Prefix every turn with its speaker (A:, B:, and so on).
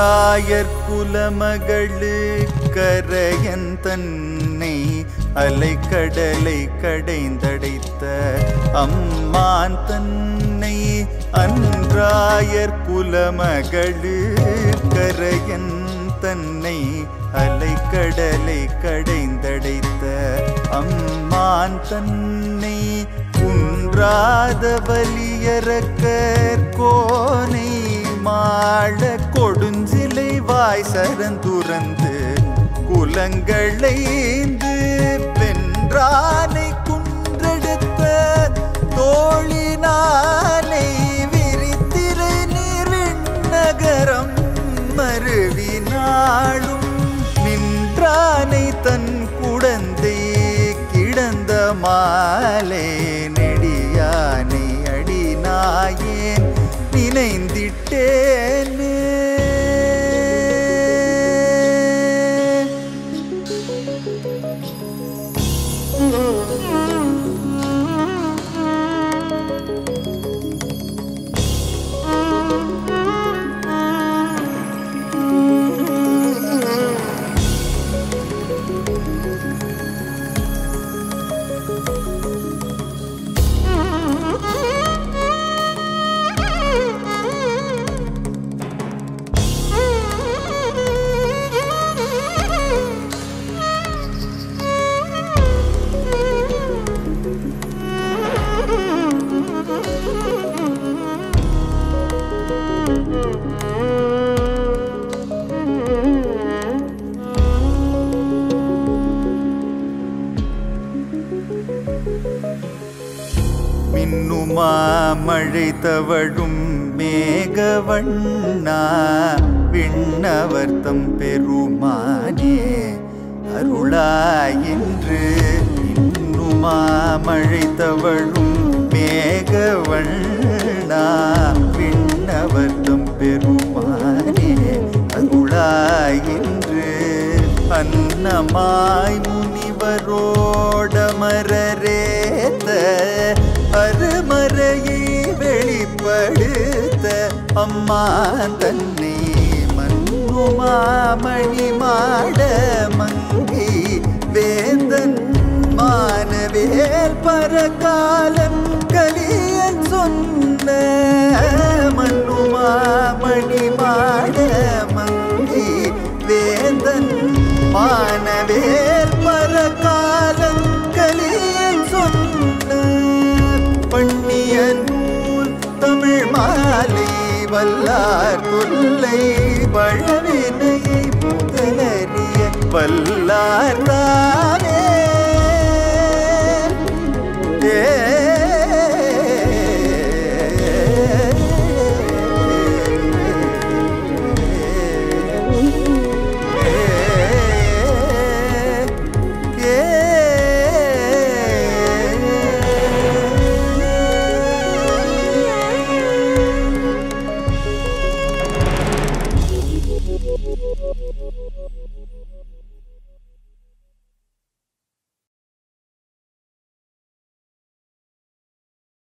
A: அன்றாயர் குலமகளு கரையன் தன்னை அலைக்கடலை கடைந்தடைத்த அம்மான் தன்னை அன்றாயர் குலமகளு கரையன் தன்னை அலைக்கடலை கடைந்தடைத்த அம்மான் தன்னை குன்றாத வலியரக்கர் கோனை மாள கொடுஞ்சிலை வாய் சரந்துறந்து குலங்களைந்து வென்றானை குன்றெடுத்த தோழினாலை விரித்திரை நீர்விண் நகரம் மருவினாளும் நின்றானை தன் குடந்தை கிடந்த மாலை நெடியானை அடிநாயேன் நினைந்திட்டேனே மின்னுமா மழை தவழும் மேகவண்ணா விண்ணவர்த்தம் பெருமானே அருளாயின்று இன்னுமா மழை தவழும் மேகவண்ணா விண்ணவர்த்தம் பெருமானே அருளாயின்று அன்னமாய் முனிவரோடமரரேத்த அருமறையை வெளிப்படுத்த அம்மா தன்னை மண்ணுமாமணி மாட மங்கை வேந்தன் மானவேல் பரகாலன் கலியன் சொன்ன மண்ணுமாமணி மாட மங்கை வேந்தன் மானவேல் பரகாலன் கலியன் சொன்ன பண்ணிய நூல் தமிழ் மாலை வல்லார் தொல்லை பழவினையை முதலறிய வல்லார்